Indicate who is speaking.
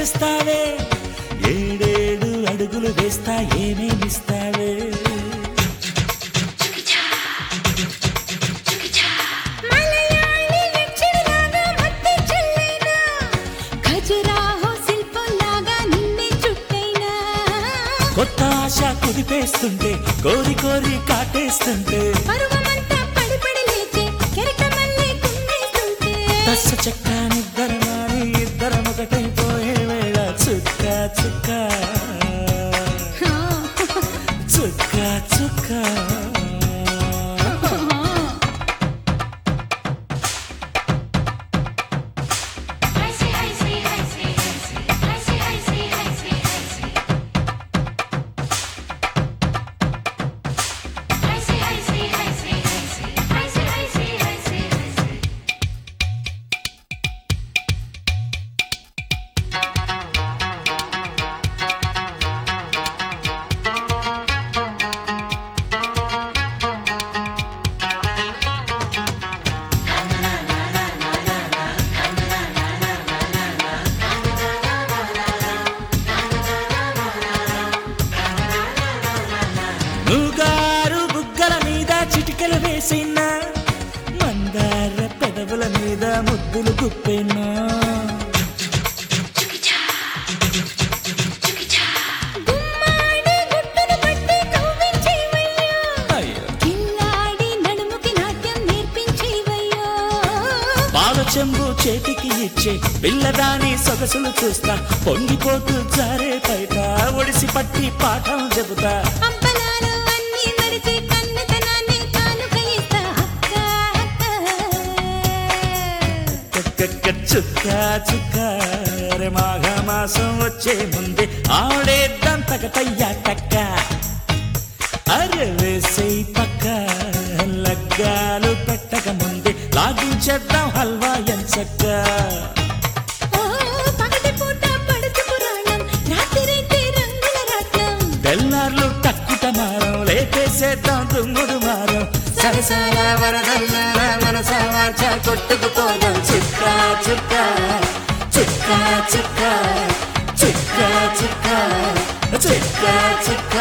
Speaker 1: చేస్తావే ఏడేడు అడుగులు వేస్తా ఏమేమిస్తావే
Speaker 2: మలయాళీ యక్షిణిలాగా మట్టి చల్లైనా, ఖజురాహో శిల్పంలాగా నిన్నే చుట్టైనా.
Speaker 1: కొత్త ఆశ కుదిపేస్తుంటే కోరి కోరి కాటేస్తుంటే
Speaker 2: పరువమంతా పడి పడి లేచే కెరటమల్లె కుమ్మేస్తుంటే.
Speaker 1: దశ చెక్క నిద్దరమాని ఇద్దరం ఒకటైపోయే వేళ చుక్క చుక్క
Speaker 2: హా,
Speaker 1: చుక్క చుక్క నుగారు బుగ్గల మీద చిటికెలు వేసిన మందార పెదవుల మీద ముద్దులు గుప్పెనా
Speaker 2: గుమ్మాడి గుట్టును పట్టి కవ్వించేవయ్యా.
Speaker 1: అయ్యో
Speaker 2: కిల్లాడి నడుముకి నాట్యం నేర్పించేవయ్యా.
Speaker 1: పాల చెంబు చేతికి ఇచ్చే పిల్లదాని సొగసులు చూస్తా పొంగిపోతూ జారే బయట ఒడిసి పట్టి పాఠం చెబుతా
Speaker 2: అబ్బలాలు అన్నీ మరిచి కన్నతనాన్ని కానుక ఇస్తా. అక్క, అక్క.
Speaker 1: కక్క చుక్క చుక్క రే మాఘ మాసం వచ్చే ముందే ఆడేద్దాం తగతయ్యా టక్క అరే వేసే పక్క లగ్గాలు పెట్టక ముందే లాగించేద్దాం హల్వా ఎంచక్క
Speaker 2: ఓ, పగటిపూట పడుచు పురాణం, రాత్రైతే రంగుల రాట్నం.
Speaker 1: తెల్లార్లు టక్కుట మారం లేపేసేద్దాం దుమ్ముడు మారం సరసాల వరదల్లాల మనసా వాచ కొట్టుకుపోదాం చుక్క చుక్క చుక్క చుక్క చుక్క చుక్క చుక్క చుక్క